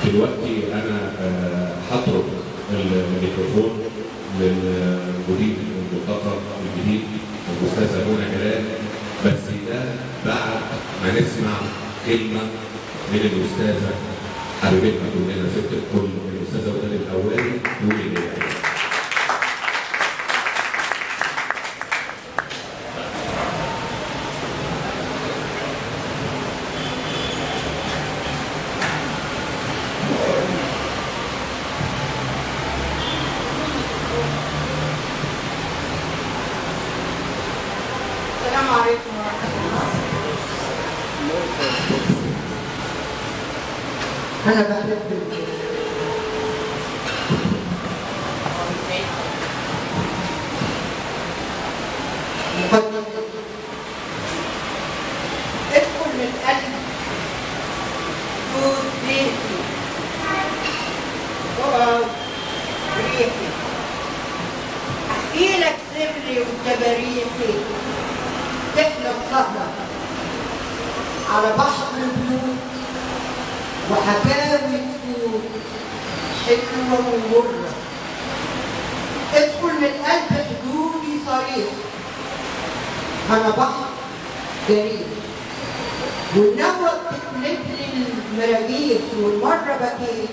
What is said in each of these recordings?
دلوقتي انا آه، هترك الميكروفون للمدير الملتقى الجديد الاستاذه منى جلال بس ده بعد ما نسمع كلمه من الاستاذه حبيبتنا كلنا ست الكل الاستاذه بدل الاولي تقول ايه السلام عليكم ورحمة الله أنا بحب مقدمة ادخل من قلب جود بيتي اقعد ريحي احكي لك سري وتباريحي تحلى السهرة على بحر البيوت وحكاوي تفوت حلوة ومرة ادخل من قلب حدودي صريح أنا بحر جريح والنوى بتقلب لي المراجيح والمرة بكيت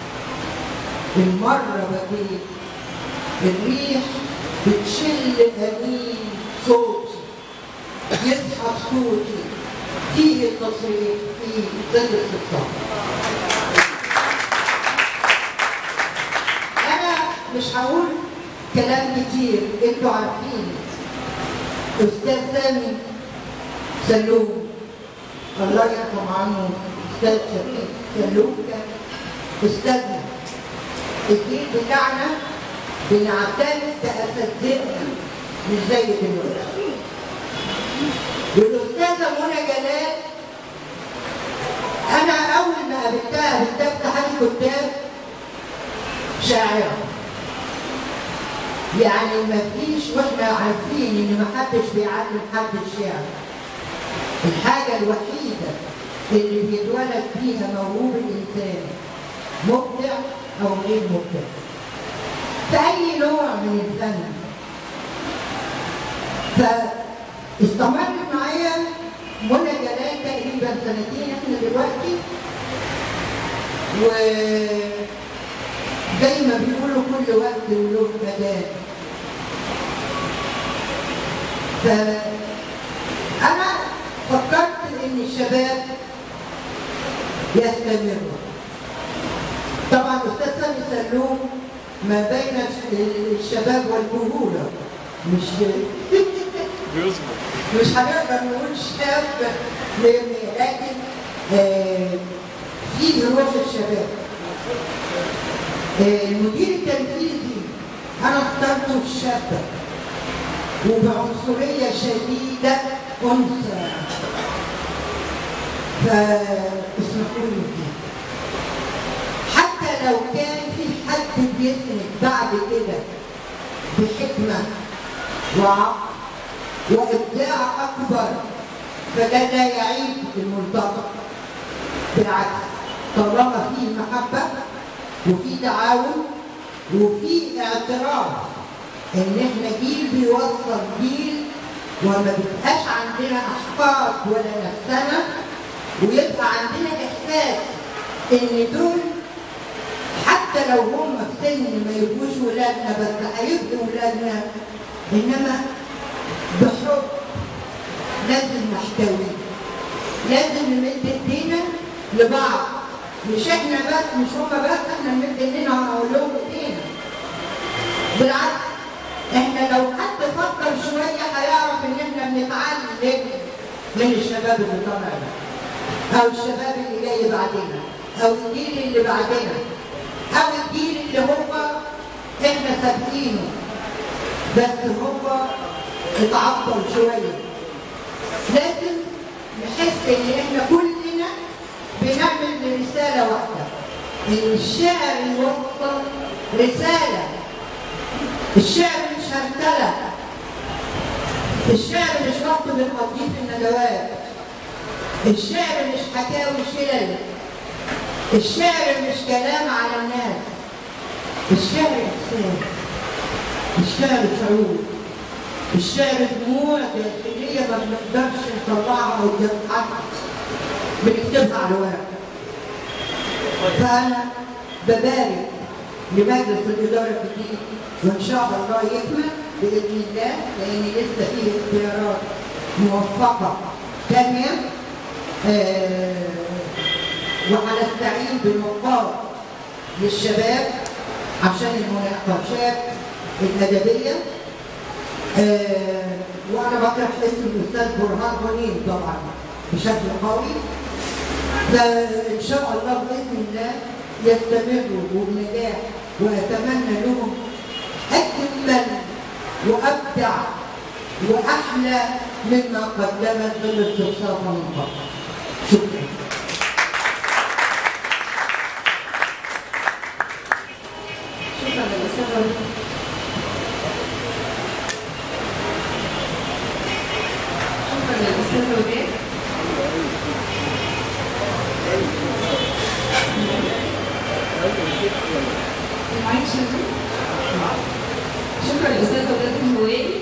المرة بكيت الريح بتشل أنين صوتي يسحب صوتي فيه التصريح فيه ظل السلطان أنا مش هقول كلام كتير انتوا عارفين أستاذ سامي سلوم الله يرحم عنه أستاذ شريف سلوم كان أستاذنا الجيل بتاعنا بنعتمد بأساتذتنا مش زي دلوقتي والأستاذة منى جلال أنا أول ما قابلتها في كتاب اتحاد الكتاب شاعرة يعني ما فيش واحنا عارفين ان ما حدش بيعلم حد الشعر الحاجة الوحيدة اللي بيتولد فيها موهوب الإنسان مبدع أو غير مبدع في أي نوع من الفن فاستمرت معايا منى جلال تقريبا سنتين احنا دلوقتي و زي ما بيقولوا كل وقت وله مكان فأنا فكرت إن الشباب يستمروا طبعا أستاذ سامي سلوم ما بين الشباب والكهولة مش بيصبر مش هنقدر نقول شاب لأن- لكن آه، في روح الشباب آه، المدير التنفيذي انا اخترته الشاب وبعنصريه شديده انثى فاسمحوا لي كده. حتى لو كان في حد بيسند بعد كده بحكمه وعقل وابداع اكبر فده لا يعيب الملتقى بالعكس طالما فيه محبه وفي تعاون وفي اعتراف ان احنا جيل بيوصل جيل وما بيبقاش عندنا احقاد ولا نفسنا ويبقى عندنا احساس ان دول حتى لو هم في سن ما يبقوش ولادنا بس هيبقوا ولادنا انما بحب لازم نحتوي لازم نمد ايدينا لبعض مش احنا بس مش هما بس احنا نمد ايدينا ونقول لهم ايدينا بالعكس احنا لو حد فكر شويه هيعرف ان احنا بنتعلم من الشباب اللي طالع ده او الشباب اللي جاي بعدنا او الجيل اللي بعدنا او الجيل اللي هو احنا سابقينه بس هو اتعطل شويه لازم نحس ان احنا كلنا بنعمل رساله واحده ان الشعر يوصل رساله الشعر مش هرتله الشعر مش وقت بنقضيه في الندوات الشعر مش حكاوي شلل الشعر مش كلام على الناس الشعر إحساس الشعر شعور الشعر دموع داخلية ما بنقدرش نطلعها قدام حد بنكتبها على ورق فأنا ببارك لمجلس الإدارة الجديد وإن شاء الله يكمل بإذن الله لأن لسه فيه اختيارات موفقة تانية آه وهنستعين بنقاط للشباب عشان المناقشات الأدبية آه وأنا بطرح اسم الأستاذ برهان منير طبعا بشكل قوي فإن شاء الله بإذن الله يستمروا بنجاح وأتمنى لهم أجمل وأبدع وأحلى مما قدمت ضمن صفصافة من قبل شكرا شكرا للأستاذة رضا. شكرا للأستاذة وداد المايك شغال؟ شكرا للأستاذة وداد الهواري